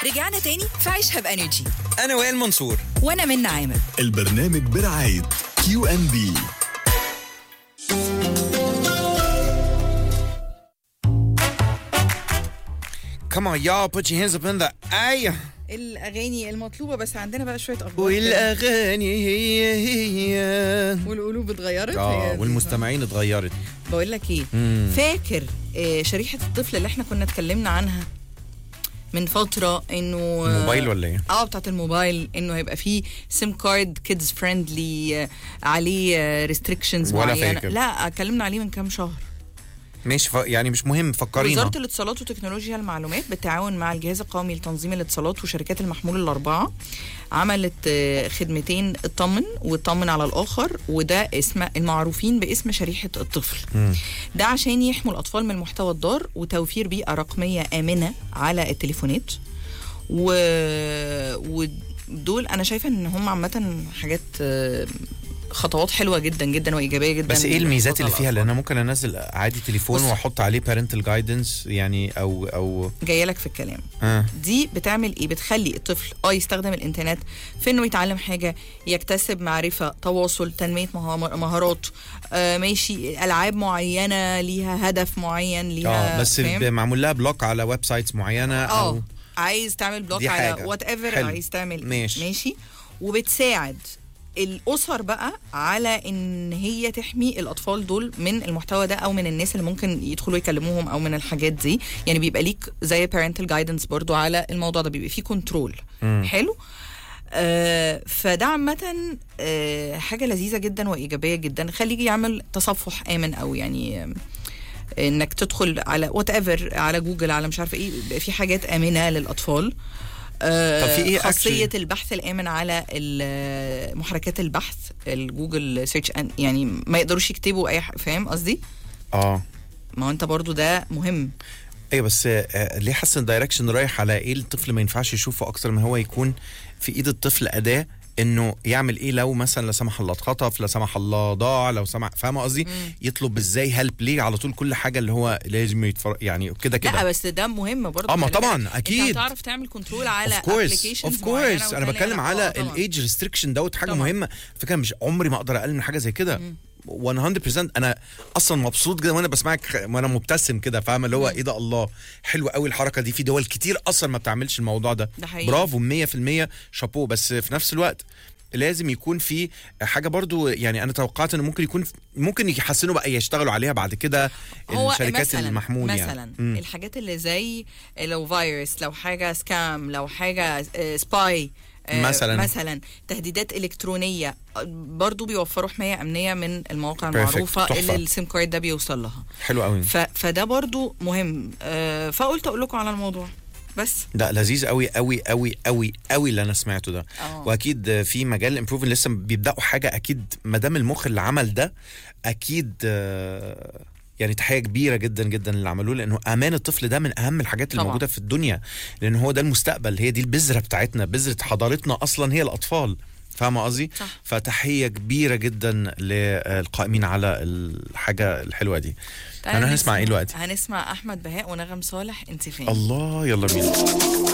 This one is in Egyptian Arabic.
رجعنا تاني في عيشها بانرجي انا وائل منصور وانا من عامر البرنامج برعاية كيو ان بي Come on y'all put your hands up in the air الاغاني المطلوبه بس عندنا بقى شويه اخبار كده. والاغاني هي هي والقلوب اتغيرت اه هي دي. والمستمعين اتغيرت بقول لك ايه فاكر آه، شريحه الطفل اللي احنا كنا اتكلمنا عنها من فتره انه آه، الموبايل ولا ايه؟ اه بتاعت الموبايل انه هيبقى فيه سيم كارد كيدز فريندلي عليه ريستريكشنز ولا معينه فاكر. لا اتكلمنا عليه من كام شهر ماشي ف... يعني مش مهم فكرينا وزارة الاتصالات وتكنولوجيا المعلومات بالتعاون مع الجهاز القومي لتنظيم الاتصالات وشركات المحمول الأربعة عملت آه، خدمتين اطمن واطمن على الآخر وده اسم المعروفين باسم شريحة الطفل ده عشان يحموا الأطفال من المحتوى الضار وتوفير بيئة رقمية آمنة على التليفونات و... ودول أنا شايفة إن هم عامة حاجات آه، خطوات حلوة جدا جدا وإيجابية جدا بس ايه الميزات اللي للأطفال. فيها لان انا ممكن انزل عادي تليفون بص. واحط عليه parental guidance يعني او او جايه لك في الكلام آه. دي بتعمل ايه بتخلي الطفل اه يستخدم الانترنت في انه يتعلم حاجه يكتسب معرفه تواصل تنميه مها- مهارات آه ماشي العاب معينه ليها هدف معين ليها اه بس فاهم؟ ب- معمول لها بلوك على ويب سايتس معينه اه او عايز تعمل بلوك دي على حاجة. وات ايفر حلو. عايز تعمل ماشي. ماشي وبتساعد الاسر بقى على ان هي تحمي الاطفال دول من المحتوى ده او من الناس اللي ممكن يدخلوا يكلموهم او من الحاجات دي يعني بيبقى ليك زي parental guidance برضو على الموضوع ده بيبقى فيه كنترول حلو آه فده عامة آه حاجة لذيذة جدا وإيجابية جدا خليه يعمل تصفح آمن أو يعني آه انك تدخل على وات ايفر على جوجل على مش عارفه ايه بيبقى في حاجات امنه للاطفال آه، طب في إيه خاصيه actually؟ البحث الامن على ال- محركات البحث الجوجل سيرش يعني ما يقدروش يكتبوا اي ح- فاهم قصدي اه ما هو انت برضو ده مهم ايوه بس آه، ليه حاسس ان الدايركشن رايح على ايه الطفل ما ينفعش يشوفه اكتر ما هو يكون في ايد الطفل اداه انه يعمل ايه لو مثلا لا سمح الله اتخطف لا سمح الله ضاع لو سمح فاهمه قصدي يطلب ازاي هيلب ليه على طول كل حاجه اللي هو لازم يتفرج يعني كده لا كده بس ده مهم برضو آه، ما خلي بالك. طبعاً، انت أكيد. هتعرف تعمل كنترول على اوف كورس applications اوف معينة كورس انا وتلاقي- بتكلم آه، على طبعاً. الايدج ريستريكشن دوت حاجه طبعاً. مهمه فكره مش عمري ما اقدر اقلل من حاجه زي كده 100% انا اصلا مبسوط جدا وانا بسمعك وانا مبتسم كده فاهمه اللي هو ايه ده الله حلوه قوي الحركه دي في دول كتير اصلا ما بتعملش الموضوع ده ده حقيقي. برافو 100% شابوه بس في نفس الوقت لازم يكون في حاجه برضو يعني انا توقعت انه ممكن يكون ممكن يحسنوا بقى يشتغلوا عليها بعد كده هو الشركات مثلا المحمول مثلا يعني مم. الحاجات اللي زي لو فيروس لو حاجه سكام لو حاجه سباي مثلاً. مثلا تهديدات الكترونيه آه، برضو بيوفروا حمايه امنيه من المواقع Perfect. المعروفه تحفة. اللي السيم كارد ده بيوصل لها حلو قوي ف... فده برضو مهم آه، فقلت اقول لكم على الموضوع بس لا لذيذ قوي قوي قوي قوي قوي اللي انا سمعته ده اه. واكيد في مجال امبروفن لسه بيبداوا حاجه اكيد ما دام المخ اللي عمل ده اكيد آه، يعني تحيه كبيره جدا جدا اللي عملوه لانه امان الطفل ده من اهم الحاجات اللي طبعا. موجوده في الدنيا لان هو ده المستقبل هي دي البذره بتاعتنا بذره حضارتنا اصلا هي الاطفال فاهمه قصدي؟ صح. فتحيه كبيره جدا للقائمين على الحاجه الحلوه دي. تعالى انا هنسمع ايه دلوقتي؟ هنسمع احمد بهاء ونغم صالح انت فين الله يلا بينا